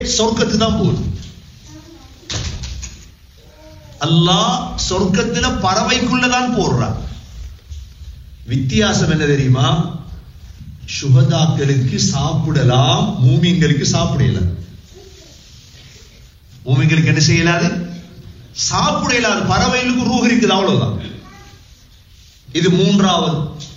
சொர்க்கத்துக்கு தான் போகுது அல்லாஹ் சொர்க்கத்துல பறவைக்குள்ளதான் போடுறான் வித்தியாசம் என்ன தெரியுமா சுகதாக்களுக்கு சாப்பிடலாம் மூமிங்களுக்கு சாப்பிடல மூமிங்களுக்கு என்ன செய்யலாது சாப்பிட இயலாது பறவைகளுக்கு ரூஹ் இருக்குது அவ்வளவுதான் இது மூன்றாவது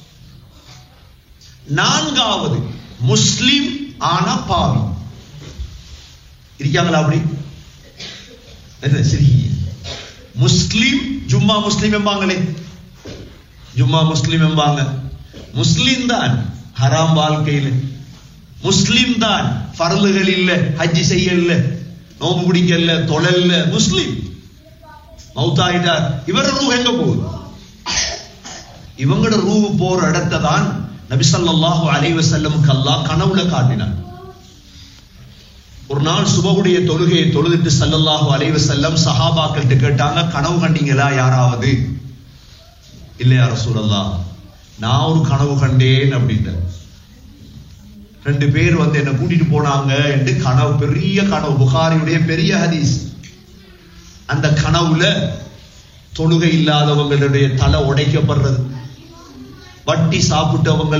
நான்காவது முஸ்லிம் ஆனா பாவி இருக்காங்களா அப்படி என்ன சரி முஸ்லிம் ஜும்மா முஸ்லிம் என்பாங்களே ஜும்மா முஸ்லிம் என்பாங்க முஸ்லிம் தான் ஹராம் வாழ்க்கையில் முஸ்லிம் தான் பரலுகள் இல்ல ஹஜ்ஜி செய்யல நோம்பு பிடிக்கல தொழல்ல முஸ்லிம் மௌத்தாயிட்டார் இவர ரூ எங்க போகுது இவங்களோட ரூ போற இடத்தை தான் நபி ஸல்லல்லாஹு அலைஹி வஸல்லமுக்கு அல்லாஹ் கனவுல காட்டினான் ஒரு நாள் சுபகுடைய தொழுகையை தொழுதுட்டு ஸல்லல்லாஹு அலைஹி வஸல்லம் சஹாபாக்கள்கிட்ட கேட்டாங்க கனவு கண்டீங்களா யாராவது இல்லையா ரசூலல்லாஹ் நான் ஒரு கனவு கண்டேன் அப்படின்ட்டு ரெண்டு பேர் வந்து என்ன கூட்டிட்டு போனாங்க என்று கனவு பெரிய கனவு புகாரியுடைய பெரிய ஹதீஸ் அந்த கனவுல தொழுகை இல்லாதவங்களுடைய தலை உடைக்கப்படுறது வட்டி சாப்பிட்டவங்கள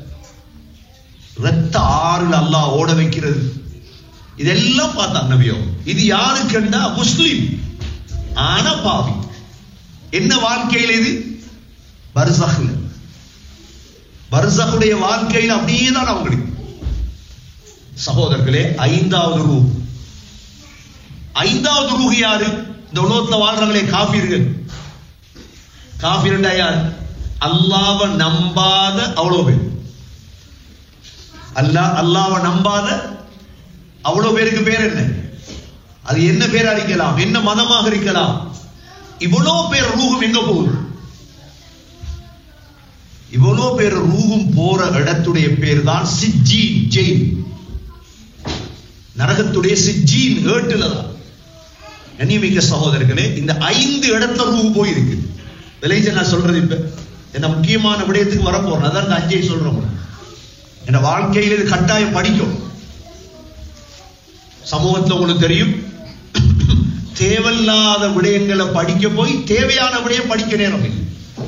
ரத்த ஆறுல அல்லாஹ் ஓட வைக்கிறது இதெல்லாம் பார்த்தாங்க நபியோ இது யாருக்குண்டா முஸ்லிம் ஆனா பாவி என்ன வாழ்க்கையில் இது பர்சஹ்ல பர்சஹுடைய வாழ்க்கையில் அப்படியே தான் அவங்களுக்கு சகோதரர்களே ஐந்தாவது ரூ ஐந்தாவது ரூஹ் யாரு இந்த உலகத்துல வாழ்றாங்களே காபீர்கள் காபீர்டா யார் அல்லாவ நம்பாத அவ்வளவு பேர் அல்லாஹ் அல்லாவ நம்பாத அவ்வளவு பேருக்கு பேர் என்ன அது என்ன பேரா இருக்கலாம் என்ன மதமாக இருக்கலாம் இவ்வளவு பேர் ரூகும் எங்க போகுது இவ்வளவு பேர் ரூகும் போற இடத்துடைய பேர் தான் சிஜ்ஜீன் ஜெயில் நரகத்துடைய சிஜ்ஜீன் ஏட்டுல தான் கண்ணியமிக்க சகோதரர்களே இந்த ஐந்து இடத்துல ரூ போயிருக்கு விளைஞ்ச நான் சொல்றது இப்ப என்ன முக்கியமான விடயத்துக்கு வரப்போறேன் அதான் இந்த அஞ்சை சொல்றோம் என் வாழ்க்கையில் இது கட்டாயம் படிக்கும் சமூகத்துல உங்களுக்கு தெரியும் தேவையில்லாத விடயங்களை படிக்க போய் தேவையான விடயம் படிக்க நேரம் இல்லை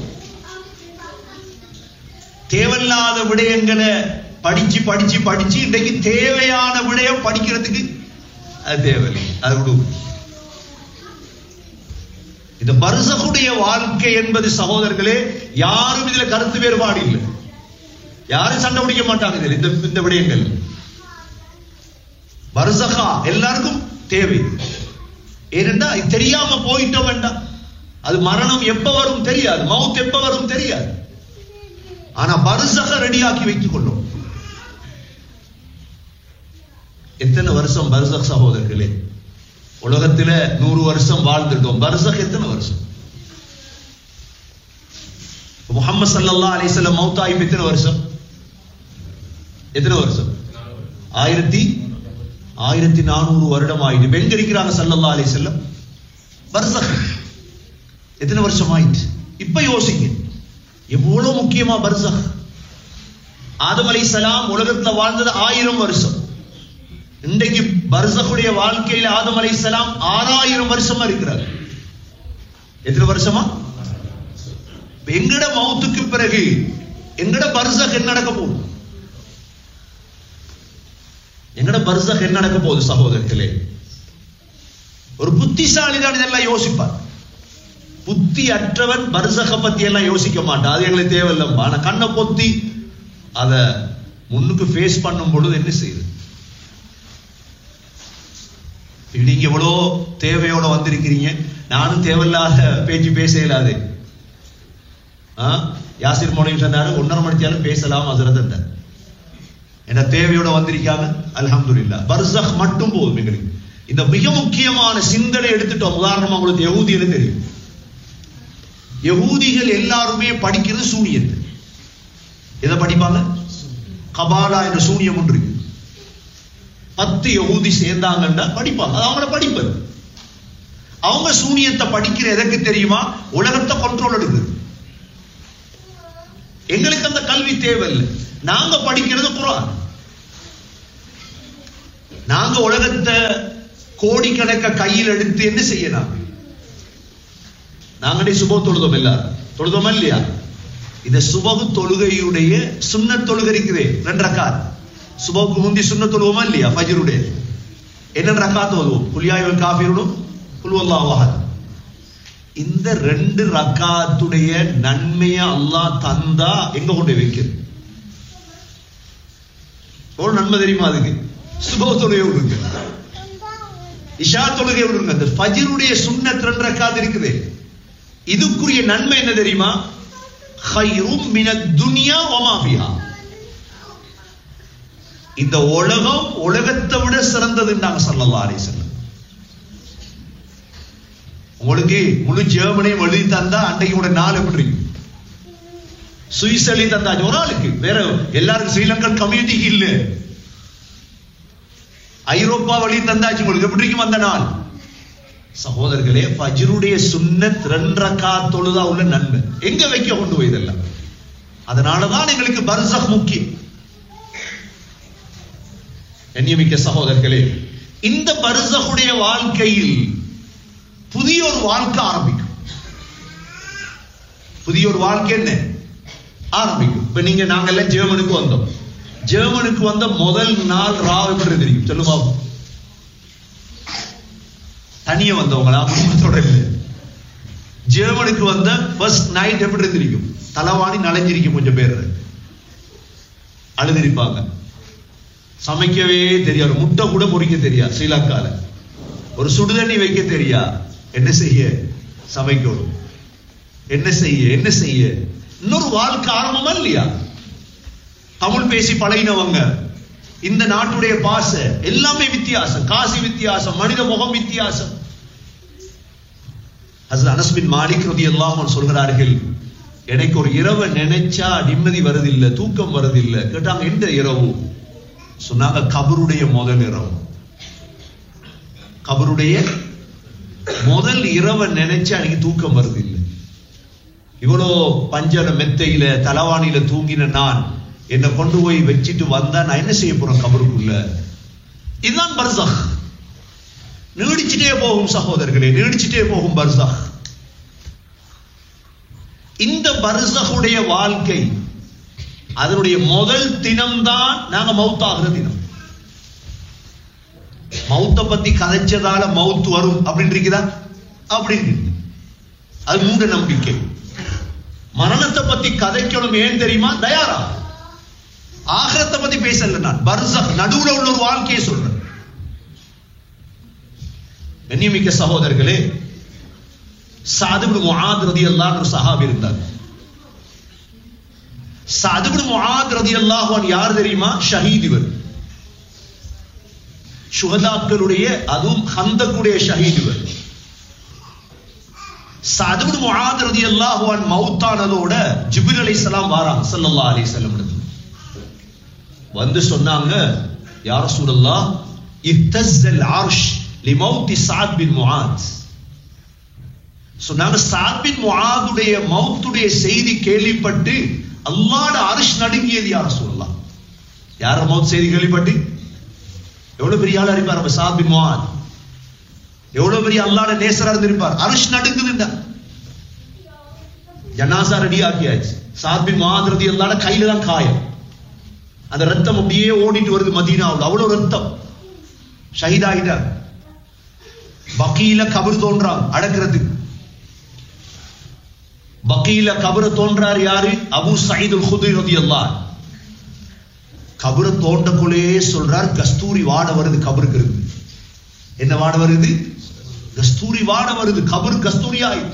தேவையில்லாத விடயங்களை படிச்சு படிச்சு படிச்சு இன்றைக்கு தேவையான விடயம் படிக்கிறதுக்கு அது தேவையில்லை அது விடு இந்த பரிசகுடைய வாழ்க்கை என்பது சகோதரர்களே யாரும் இதுல கருத்து வேறுபாடு இல்லை யாரும் சண்டை பிடிக்க மாட்டாங்க இதுல இந்த இந்த விடயங்கள் பர்சகா எல்லாருக்கும் தேவை ஏனென்றா இது தெரியாம போயிட்டோம் வேண்டாம் அது மரணம் எப்ப வரும் தெரியாது மவுத் எப்ப வரும் தெரியாது ஆனா பர்சக ரெடியாக்கி வைத்துக் கொள்ளும் எத்தனை வருஷம் பர்சக் சகோதரர்களே உலகத்துல நூறு வருஷம் வாழ்ந்துட்டோம் பர்சக் எத்தனை வருஷம் முகமது சல்லா அலிசல்லம் மௌத்தாயிப் எத்தனை வருஷம் எத்தனை வருஷம் ஆயிரத்தி ஆயிரத்தி நானூறு வருடம் ஆயிட்டு எங்க இருக்கிறாங்க சல்லல்லா அலி செல்லம் பர்சக் எத்தனை வருஷம் ஆயிட்டு இப்ப யோசிங்க எவ்வளவு முக்கியமா பர்சக் ஆதம் அலி சலாம் உலகத்துல வாழ்ந்தது ஆயிரம் வருஷம் இன்றைக்கு பர்சகுடைய வாழ்க்கையில ஆதம் அலி சலாம் ஆறாயிரம் வருஷமா இருக்கிறார் எத்தனை வருஷமா எங்கட மௌத்துக்கு பிறகு எங்கட பர்சக் என்ன நடக்க போகுது எங்கட பர்சக் என்ன நடக்க போகுது சகோதரர்களே ஒரு புத்திசாலி தான் இதெல்லாம் யோசிப்பார் புத்தி அற்றவன் பர்சக பத்தி எல்லாம் யோசிக்க மாட்டான் அது எங்களுக்கு தேவையில்லை ஆனா கண்ணை பொத்தி அத முன்னுக்கு ஃபேஸ் பண்ணும் பொழுது என்ன செய்யுது நீங்க எவ்வளோ தேவையோட வந்திருக்கிறீங்க நானும் தேவையில்லாத பேச்சு பேச இயலாது யாசிர் மோனியும் சொன்னாரு ஒன்னரை மணித்தாலும் பேசலாம் ஹசரத் என்ன தேவையோட வந்திருக்காங்க அல்ஹம்துலில்லா பர்சக் மட்டும் போதும் எங்களுக்கு இந்த மிக முக்கியமான சிந்தனை எடுத்துட்டோம் உதாரணமா உங்களுக்கு யகூதியில தெரியும் யகூதிகள் எல்லாருமே படிக்கிறது சூனியத்தை எதை படிப்பாங்க கபாலா என்ற சூனியம் ஒன்று இருக்கு பத்து யகூதி சேர்ந்தாங்கன்னா படிப்பாங்க அது அவங்கள படிப்பது அவங்க சூனியத்தை படிக்கிற எதற்கு தெரியுமா உலகத்தை கண்ட்ரோல் எடுக்குது எங்களுக்கு அந்த கல்வி தேவையில்லை நாங்க படிக்கிறது குரான் நாங்க உலகத்தை கோடிக்கணக்க கையில் எடுத்து என்ன செய்யலாம் நாங்களே சுப தொழுதோம் எல்லாரும் தொழுதோமா இல்லையா இந்த சுபகு தொழுகையுடைய சுண்ண தொழுகை இருக்குதே ரெண்டு ரக்காத் சுபகுக்கு முந்தி சுண்ண தொழுவோமா இல்லையா ஃபஜ்ருடைய என்ன ரக்காத் ஓதுவோம் குலியாயுல் காஃபிருடும் குல்வல்லாஹு அஹத் இந்த ரெண்டு ரக்காத்துடைய நன்மையை அல்லாஹ் தந்தா எங்க கொண்டு போய் வைக்கிறது ஒரு நன்மை தெரியுமா அதுக்கு சுப தொழுகை விடுங்க இஷா தொழுகை விடுங்க அந்த ஃபஜ்ருடைய சுன்னத் ரெண்டு ரக்காத் இருக்குது இதுக்குரிய நன்மை என்ன தெரியுமா ஹைரும் மினத் துனியா வமா ஃபிஹா இந்த உலகம் உலகத்தை விட சிறந்ததுன்னாங்க ஸல்லல்லாஹு அலைஹி வஸல்லம் உங்களுக்கு முழு ஜெர்மனியும் எழுதி தந்தா அன்றைக்கு கூட நாள் எப்படி இருக்கும் சுவிஸ் எழுதி தந்தாச்சு ஒரு ஆளுக்கு வேற எல்லாருக்கும் ஸ்ரீலங்கன் கம்யூனிட்டிக்கு இல்ல ஐரோப்பா வழி தந்தாச்சு உங்களுக்கு எப்படி இருக்கும் அந்த நாள் சகோதரர்களே ஃபஜ்ருடைய சுன்னத் ரெண்டரக்கா தொழுதா உள்ள நன்மை எங்க வைக்க கொண்டு போய் இதெல்லாம் அதனாலதான் எங்களுக்கு பர்சக் முக்கியம் எண்ணியமிக்க சகோதரர்களே இந்த பர்சகுடைய வாழ்க்கையில் புதிய ஒரு வாழ்க்கை ஆரம்பிக்கும் புதிய ஒரு வாழ்க்கை என்ன ஆரம்பிக்கும் இப்ப நீங்க நாங்க எல்லாம் ஜெர்மனுக்கு வந்தோம் ஜெர்மனுக்கு வந்த முதல் நாள் ராவ் எப்படி தெரியும் சொல்லுமா தனியா வந்தவங்களா குடும்பத்தோட இல்ல ஜெர்மனுக்கு வந்த ஃபர்ஸ்ட் நைட் எப்படி இருந்திருக்கும் தலவாணி நனைஞ்சிருக்கும் கொஞ்சம் பேர் அழுதிருப்பாங்க சமைக்கவே தெரியாது முட்டை கூட பொறிக்க தெரியாது ஸ்ரீலங்கால ஒரு சுடுதண்ணி வைக்க தெரியா என்ன செய்ய சமைக்கணும் என்ன செய்ய என்ன செய்ய இன்னொரு வாழ்க்கை ஆரம்பமா இல்லையா தமிழ் பேசி பழகினவங்க இந்த நாட்டுடைய பாச எல்லாமே வித்தியாசம் காசி வித்தியாசம் மனித முகம் வித்தியாசம் ஹசரத் அனஸ் பின் மாலிக் ரலியல்லாஹு அன்ஹு சொல்கிறார்கள் எனக்கு ஒரு இரவை நினைச்சா நிம்மதி வருதில்லை தூக்கம் வருதில்லை கேட்டாங்க எந்த இரவு சொன்னாங்க கபருடைய முதல் இரவு கபருடைய முதல் இரவை நினைச்சா எனக்கு தூக்கம் வருது இல்லை இவ்வளோ பஞ்சன மெத்தையில தலவாணியில தூங்கின நான் என்னை கொண்டு போய் வச்சுட்டு வந்தா நான் என்ன செய்ய போறேன் கபருக்குள்ள இதுதான் பர்சக் நீடிச்சுட்டே போகும் சகோதரர்களே நீடிச்சுட்டே போகும் பர்சக் இந்த பர்சகுடைய வாழ்க்கை அதனுடைய முதல் தினம்தான் நாங்க மவுத்தாகிற தினம் மவுத்த பத்தி கதைச்சதால மவுத் வரும் அப்படின்னு இருக்குதா அப்படின்னு இருக்கு. அது மூட நம்பிக்கை மரணத்தை பத்தி கதைக்கணும் ஏன் தெரியுமா தயாரா ஆகரத்தை பத்தி பேசல நான் பர்சக் நடுவுல உள்ள ஒரு வாழ்க்கையை சொல்றேன் கண்ணியமிக்க சகோதரர்களே சாதுபு முஆத் ரதியல்லாஹு ஒரு சஹாபி இருந்தார் சாதுபு முஆத் ரதியல்லாஹு அன்ஹு யார் தெரியுமா ஷஹீத் இவர் சுகதாக்களுடைய அதுவும் ஹந்தக்குடைய ஷஹீத் இவர் சதுபு முஆத் ரதியல்லாஹு அன்ஹு மௌத்தானதோட ஜிப்ரீல் அலைஹிஸ்ஸலாம் வாராங்க ஸல்லல்லாஹு அலைஹி வஸல்லம் இடத்துல வந்து சொன்னாங்க யா ரசூலல்லாஹ் இஹ்தஸ்ஸல் அர்ஷ் லிமௌத்தி சஅத் பின் முஆத் சொன்னாங்க சஅத் பின் முஆதுடைய மௌத்துடைய செய்தி கேள்விப்பட்டு அல்லாஹ்ட அர்ஷ் நடுங்கியது யா ரசூலல்லாஹ் யார மௌத் செய்தி கேள்விப்பட்டு எவ்வளவு பெரிய ஆளா இருப்பார் நம்ம சஅத் பின் முஆத் எவ்வளவு பெரிய அல்லாஹ்ட நேசரா இருந்திருப்பார் அர்ஷ் நடுங்குதுண்டா ஜனாசா ரெடி ஆக்கியாச்சு சஅத் பின் முஆத் ரலியல்லாஹு அன்ஹு கையில தான் காயம் அந்த ரத்தம் அப்படியே ஓடிட்டு வருது மதீனாவுல அவ்வளவு ரத்தம் ஷஹீதாகிட்டார் பக்கீல கபர் தோன்றான் அடக்கிறதுக்கு பக்கீல கபர தோன்றார் யாரு அபு சயீதுல் குத்ரி ரலியல்லாஹு கபர தோண்டக்குள்ளே சொல்றார் கஸ்தூரி வாட வருது கபருக்கு இருக்கு என்ன வாட வருது கஸ்தூரி வாட வருது கபர் கஸ்தூரி ஆயிட்டு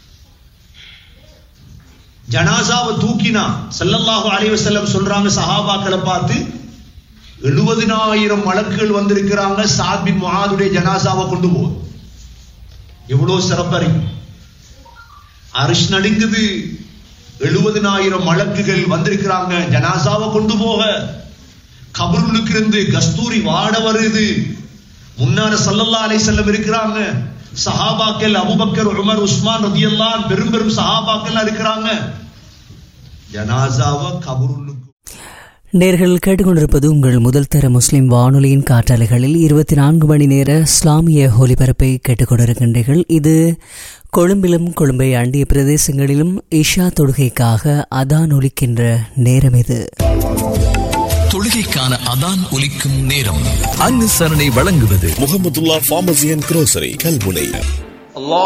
ஜனாசாவை தூக்கினா ஸல்லல்லாஹு அலைஹி வஸல்லம் சொல்றாங்க சஹாபாக்களை பார்த்து எழுபதினாயிரம் மலக்குகள் வந்திருக்கிறாங்க சாத் பின் முஆதுடைய ஜனாசாவை கொண்டு போ எவ்வளவு சிறப்பறி அரிஷ் நடுங்குது எழுபதினாயிரம் மலக்குகள் வந்திருக்கிறாங்க ஜனாசாவை கொண்டு போக கபருளுக்கு இருந்து கஸ்தூரி வாட வருது முன்னால சல்லல்லா அலை செல்லம் இருக்கிறாங்க சஹாபாக்கள் அபுபக்கர் உமர் உஸ்மான் ரதியல்லான் பெரும் பெரும் சஹாபாக்கள் இருக்கிறாங்க ஜனாசாவை கபருளுக்கு நேர்கள் கேட்டுக்கொண்டிருப்பது உங்கள் முதல் தர முஸ்லிம் வானொலியின் காற்றாலைகளில் இருபத்தி நான்கு மணி நேர இஸ்லாமிய ஒலிபரப்பை கேட்டுக்கொண்டிருக்கின்றீர்கள் இது கொழும்பிலும் கொழும்பை அண்டிய பிரதேசங்களிலும் இஷா தொழுகைக்காக அதான் ஒலிக்கின்ற நேரம் இது தொழுகைக்கான அதான் ஒலிக்கும் நேரம் அனுசரணை வழங்குவது Mohamedullah pharmacy and grocery Kalmunai